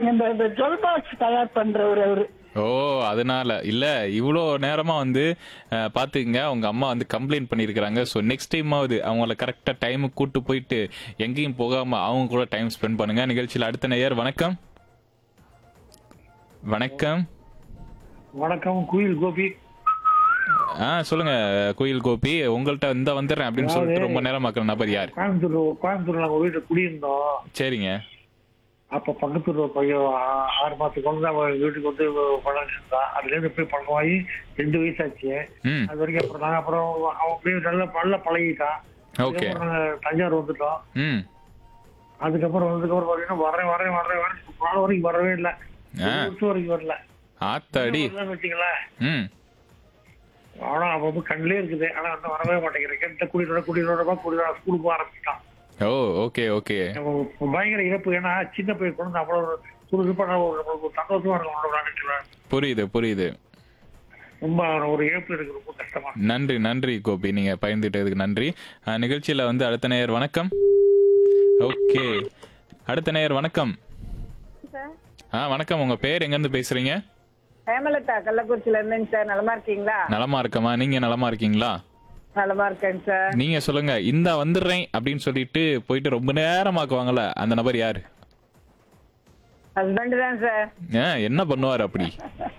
இந்த இந்த jewel box தயார் பண்றவர் அவரு ஓ அதனால இல்ல இவ்வளோ நேரமா வந்து அஹ், பாத்துக்கங்க உங்க அம்மா வந்து கம்ப்ளைண்ட் பண்ணிருக்காங்க ஸோ நெக்ஸ்ட் டைமாவது அவங்கள கரெக்டா டைமுக்கு கூட்டு போயிட்டு எங்கேயும் போகாம அவங்க கூட டைம் ஸ்பெண்ட் பண்ணுங்க நிகழ்ச்சியில் அடுத்த நேயர் வணக்கம் வணக்கம் வணக்கம் குயில் கோபி ஆ சொல்லுங்க குயில் கோபி உங்கள்ட்ட இந்த வந்துடுறேன் அப்படின்னு சொல்லிட்டு ரொம்ப நேரமாக்குற நபர் யார் கோயம்புத்தூர் கோயம்புத்தூர்ல நாங்க வீட்டுல குடியிருந்தோம் சரிங்க அப்ப பக்கத்துல ஒரு பையன் ஆ- ஆறு மாசத்துக்கு வந்து அவன் வீட்டுக்கு வந்து பழம் இருந்தான் அதுல இருந்து போய் பழக்கமாகி ரெண்டு வயசாச்சு ம் அது வரைக்கும் அப்புறம் நாங்க அப்புறம் அவன் அப்படியே நல்லா நல்லா பழகிட்டான் ஓகே அதுக்கப்புறம் நாங்க தஞ்சாவூர் வந்துட்டோம் ம் அதுக்கப்புறம் வந்ததுக்கப்புறம் பாத்தீங்கன்னா வரேன் வரேன் வரேன் வரேன் நாலு வரைக்கும் வரவே இல்லை ஆ. ஒரு வருஷம் வரைக்கும் வரல ஆத்தாடி வரலன்னு வச்சுங்களேன் ம் ஆனா அவன் வந்து கண்ணிலே இருக்குது ஆனா வந்து வரவே மாட்டேங்கிறேன் கிட்ட குடிநோட குடிநோடமா குடிநோட ஸ்கூலுக்கு போக ஆரம்பிச்சிட்டான் ஓ ஓகே ஓகே நம்ம பயங்கர இழப்பு ஏன்னா சின்ன பையன் கொண்டு அவ்வளவு ஒரு சுறுசுறுப்பா நான் ஒரு நம்மளுக்கு ஒரு சந்தோஷமா இருக்கும் அவனோட நினைக்கிறேன் புரியுது புரியுது ரொம்ப ஒரு இழப்பு எனக்கு ரொம்ப கஷ்டமா நன்றி நன்றி கோபி நீங்க பயந்துட்டதுக்கு நன்றி அஹ், நிகழ்ச்சியில வந்து அடுத்த நேயர் வணக்கம் ஓகே அடுத்த நேயர் வணக்கம் சார் ஆ வணக்கம் உங்க பேர் எங்க இருந்து பேசுறீங்க ஹேமலதா கள்ளக்குறிச்சியில இருந்தேங்க சார் நலமா இருக்கீங்களா நலமா இருக்கமா நீங்க நலமா இருக்கீங்களா நலமா இருக்கேங்க சார் நீங்க சொல்லுங்க இந்த வந்துடுறேன் அப்படின்னு சொல்லிட்டு போயிட்டு ரொம்ப நேரமாக்குவாங்கல்ல அந்த நபர் யாரு ஹஸ்பண்ட் தான் சார் ஆ, என்ன பண்ணுவார் அப்படி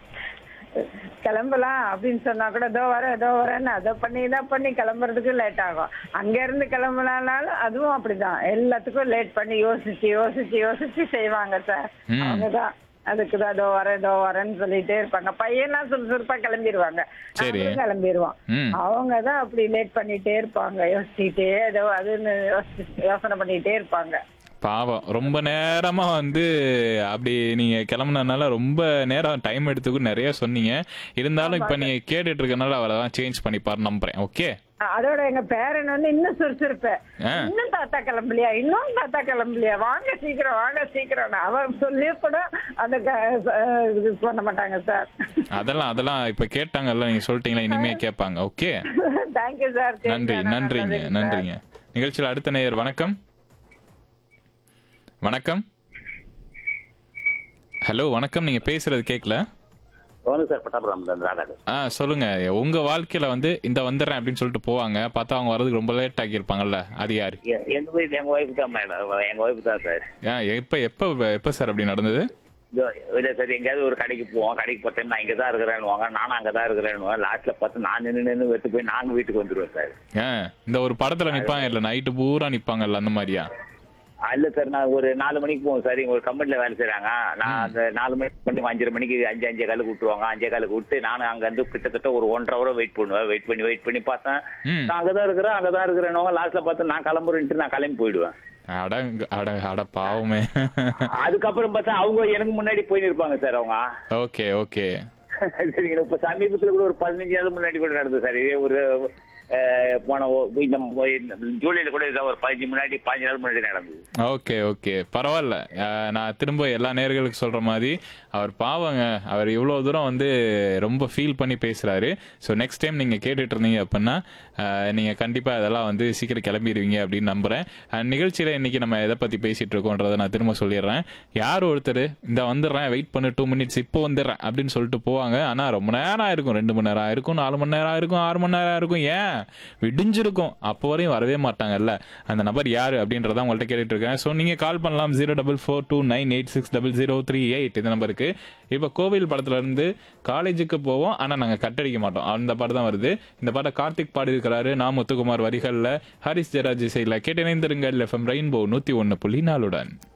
கிளம்பலாம் அப்படின்னு சொன்னா கூட இதோ வரேன் இதோ வரேன்னு அதை பண்ணி இதை பண்ணி கிளம்புறதுக்கு லேட் ஆகும் அங்க இருந்து கிளம்புனாலும் அதுவும் அப்படிதான் எல்லாத்துக்கும் லேட் பண்ணி யோசிச்சு யோசிச்சு யோசிச்சு செய்வாங்க சார் ம். அவங்கதான் அதுக்கு தான் இதோ வரேன் இதோ வரேன்னு சொல்லிட்டே இருப்பாங்க பையனா சுறுசுறுப்பா கிளம்பிடுவாங்க சரி. நாங்களும் கிளம்பிடுவோம் ம் அவங்க தான் அப்படி லேட் பண்ணிட்டே இருப்பாங்க யோசிச்சுட்டே ஏதோ அதுன்னு யோசி- யோசனை பண்ணிட்டே இருப்பாங்க பாவம் ரொம்ப நேரமா வந்து அப்படி நீங்க கிளம்புனதுனால ரொம்ப நேரம் டைம் எடுத்துக்கும் நிறைய சொன்னீங்க இருந்தாலும் இப்ப நீங்க கேட்டுட்டு இருக்கனால அவரை தான் சேஞ்ச் பண்ணிப்பாரு நம்புறேன் ஓகே அ- அதோட எங்க பேரன் வந்து இன்னும் சுறுசுறுப்பேன் ஆ. இன்னும் தாத்தா கிளம்பலையா இன்னும் தாத்தா கிளம்பலையா வாங்க சீக்கிரம் வாங்க சீக்கிரம் அவர் சொல்லி கூட அந்த க- அஹ் இது பண்ண மாட்டாங்க சார் அதெல்லாம் அதெல்லாம் இப்ப கேட்டாங்கல்ல நீங்க சொல்லிட்டீங்களா இனிமே கேட்பாங்க ஓகே தேங்க்யூ சார் நன்றி நன்றிங்க நன்றிங்க நிகழ்ச்சியில் அடுத்த நேயர் வணக்கம் வணக்கம் ஹலோ வணக்கம் நீங்க பேசுறது கேட்கல வணக்கம் சார் பட்டாபுரம் ராடாடு ஆ சொல்லுங்க உங்க வாழ்க்கையில வந்து இந்த வந்துடுறேன் அப்படின்னு சொல்லிட்டு போவாங்க பார்த்தா அவங்க வரதுக்கு ரொம்ப லேட் ஆகியிருப்பாங்கல்ல அது யாரு எ- எங்க வீட்டு எங்க ஒய்ஃப் தான் மேடம் எங்க ஒய்ஃப் தான் சார் ஏன் எப்ப எப்ப எப்ப சார் அப்படி நடந்தது இதோ, இல்ல சார் எங்கேயாவது ஒரு கடைக்கு போவோம் கடைக்கு போட்டேன் நான் இங்க தான் இருக்கிறேன்னு நானும் அங்க தான் இருக்கிறேன்னு லாஸ்ட்ல பார்த்து நான் நின்று நின்று வெத்து போய் நாங்க வீட்டுக்கு வந்துருவேன் சார் ஏன் இந்த ஒரு படத்துல நிப்பாங்க இல்ல நைட்டு பூரா நிப்பாங்கல்ல அந்த மாதிரியா இல்ல சார் நான் ஒரு நாலு மணிக்கு போவோம் சார் இங்க ஒரு கம்பெனில வேலை செய்றாங்க நான் அந்த நாலு மணிக்கு பண்ணி அஞ்சரை மணிக்கு அஞ்சு அஞ்சே காலுக்கு விட்டுருவாங்க அஞ்சே காலுக்கு விட்டு நானும் அங்க இருந்து கிட்டத்தட்ட ஒரு ஒன்றரை ஹவர் வெயிட் பண்ணுவேன் வெயிட் பண்ணி வெயிட் பண்ணி பார்த்தேன் ம் நான் அங்கதான் இருக்கிறேன் அங்கதான் இருக்கிறேன்னு லாஸ்ட்ல பார்த்து நான் கிளம்புறேன்ட்டு நான் கிளம்பி போயிடுவேன் அட அட அட பாவமே அதுக்கப்புறம் பார்த்தா அவங்க எனக்கு முன்னாடி போய் நிற்பாங்க சார் அவங்க ஓகே ஓகே சரிங்களா இப்ப சமீபத்துல கூட ஒரு பதினஞ்சாவது முன்னாடி கூட நடந்தது சார் இதே ஒரு அஹ், போன ஒ- இந்த ம- இந்த ஜூலைல கூட இதான் ஒரு பதினஞ்சு முன்னாடி பதினஞ்சு நாள் முன்னாடி நடந்தது ஓகே ஓகே பரவாயில்ல அஹ், நான் திரும்ப எல்லா நேர்களுக்கு சொல்ற மாதிரி அவர் பாவங்க அவர் இவ்வளோ தூரம் வந்து ரொம்ப ஃபீல் பண்ணி பேசுறாரு ஸோ நெக்ஸ்ட் டைம் நீங்க கேட்டுட்டு இருந்தீங்க அப்படின்னா அஹ், நீங்க கண்டிப்பா அதெல்லாம் வந்து சீக்கிரம் கிளம்பிடுவீங்க அப்படின்னு நம்புறேன் அண்ட் நிகழ்ச்சியில இன்னைக்கு நம்ம எதை பத்தி பேசிட்டு இருக்கோன்றதை நான் திரும்ப சொல்லிடுறேன் யார் ஒருத்தர் இந்த வந்துடுறேன் வெயிட் பண்ணு டூ மினிட்ஸ் இப்போ வந்துடுறேன் அப்படின்னு சொல்லிட்டு போவாங்க ஆனா ரொம்ப நேரம் ஆயிருக்கும் ரெண்டு மணி நேரம் ஆயிருக்கும் நாலு மணி நேரம் ஆயிருக்கும் ஆறு மணி நேரம் ஆயிருக்கும் ஏன் விடிஞ்சிருக்கும் அப்போ வரையும் வரவே மாட்டாங்கல்ல அந்த நபர் யாரு அப்படின்றத உங்கள்ட்ட கேட்டுட்டு இருக்கேன் ஸோ நீங்க கால் பண்ணலாம் zero double four two nine eight six double zero three eight இந்த நம்பருக்கு இப்போ கோவில் படத்துல இருந்து காலேஜுக்கு போவோம் ஆனா நாங்க கட்டடிக்க மாட்டோம் அந்த பாட்டு தான் வருது இந்த பாட்டை கார்த்திக் பாடி இருக்கிறாரு நான் முத்துக்குமார் வரிகள்ல ஹரிஸ் ஜெராஜ் இசையில கேட்டு இணைந்திருங்கள் எஃப்எம் ரெயின்போ நூத்தி ஒன்னு புள்ளி நாலுடன்